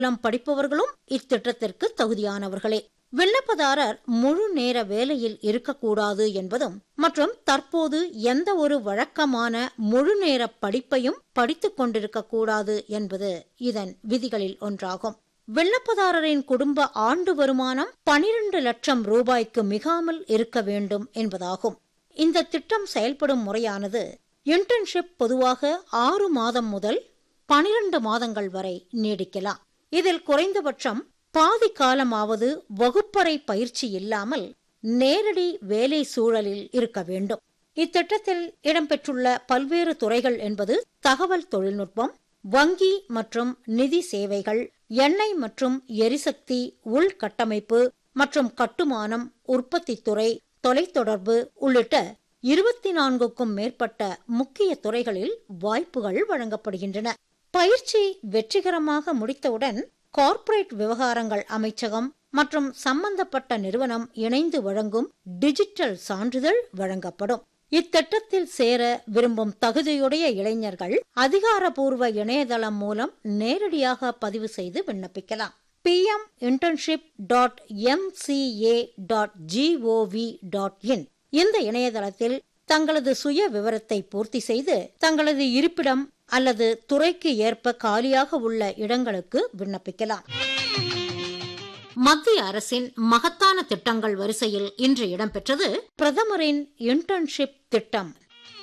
மூலம் படிப்பவர்களும் இத்திட்டத்திற்கு தகுதியானவர்களே விண்ணப்பதாரர் முழு நேர வேலையில் இருக்கக்கூடாது என்பதும் மற்றும் தற்போது எந்த ஒரு வழக்கமான முழு நேர படிப்பையும் படித்துக் கொண்டிருக்கக்கூடாது என்பது இதன் விதிகளில் ஒன்றாகும் விண்ணப்பதாரரின் குடும்ப ஆண்டு வருமானம் பனிரெண்டு லட்சம் ரூபாய்க்கு மிகாமல் இருக்க வேண்டும் என்பதாகும் இந்த திட்டம் செயல்படும் முறையானது இன்டர்ன்ஷிப் பொதுவாக ஆறு மாதம் முதல் பனிரெண்டு மாதங்கள் வரை நீடிக்கலாம் இதில் குறைந்தபட்சம் பாதி காலமாவது வகுப்பறை பயிற்சி இல்லாமல் நேரடி வேலை சூழலில் இருக்க வேண்டும் இத்திட்டத்தில் இடம்பெற்றுள்ள பல்வேறு துறைகள் என்பது தகவல் தொழில்நுட்பம் வங்கி மற்றும் நிதி சேவைகள் எண்ணெய் மற்றும் எரிசக்தி உள்கட்டமைப்பு மற்றும் கட்டுமானம் உற்பத்தித்துறை தொலைத்தொடர்பு உள்ளிட்ட இருபத்தி நான்குக்கும் மேற்பட்ட முக்கிய துறைகளில் வாய்ப்புகள் வழங்கப்படுகின்றன பயிற்சி வெற்றிகரமாக முடித்தவுடன் கார்ப்பரேட் விவகாரங்கள் அமைச்சகம் மற்றும் சம்பந்தப்பட்ட நிறுவனம் இணைந்து வழங்கும் டிஜிட்டல் சான்றிதழ் வழங்கப்படும் இத்திட்டத்தில் சேர விரும்பும் தகுதியுடைய இளைஞர்கள் அதிகாரப்பூர்வ இணையதளம் மூலம் நேரடியாக பதிவு செய்து விண்ணப்பிக்கலாம் P M internship dot M C A dot G O V dot in இந்த இணையதளத்தில் தங்களது சுய விவரத்தை பூர்த்தி செய்து தங்களது இருப்பிடம் அல்லது துறைக்கு ஏற்ப காலியாக உள்ள இடங்களுக்கு விண்ணப்பிக்கலாம் மத்திய அரசின் மகத்தான திட்டங்கள் வரிசையில் இன்று இடம்பெற்றது பிரதமரின் இன்டர்ன்ஷிப் திட்டம்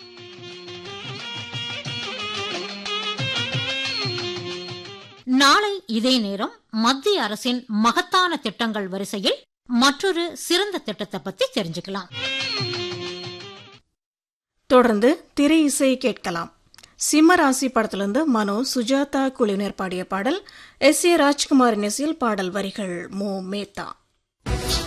நாளை இதே நேரம் மத்திய அரசின் மகத்தான திட்டங்கள் வரிசையில் மற்றொரு சிறந்த திட்டத்தை பத்தி தெரிஞ்சுக்கலாம் தொடர்ந்து திரை இசை கேட்கலாம் சிம்மராசி படத்திலிருந்து மனோ சுஜாதா குழுவினர் பாடிய பாடல் எஸ் ஏ ராஜ்குமாரின் இசையில் பாடல் வரிகள் மோ மேத்தா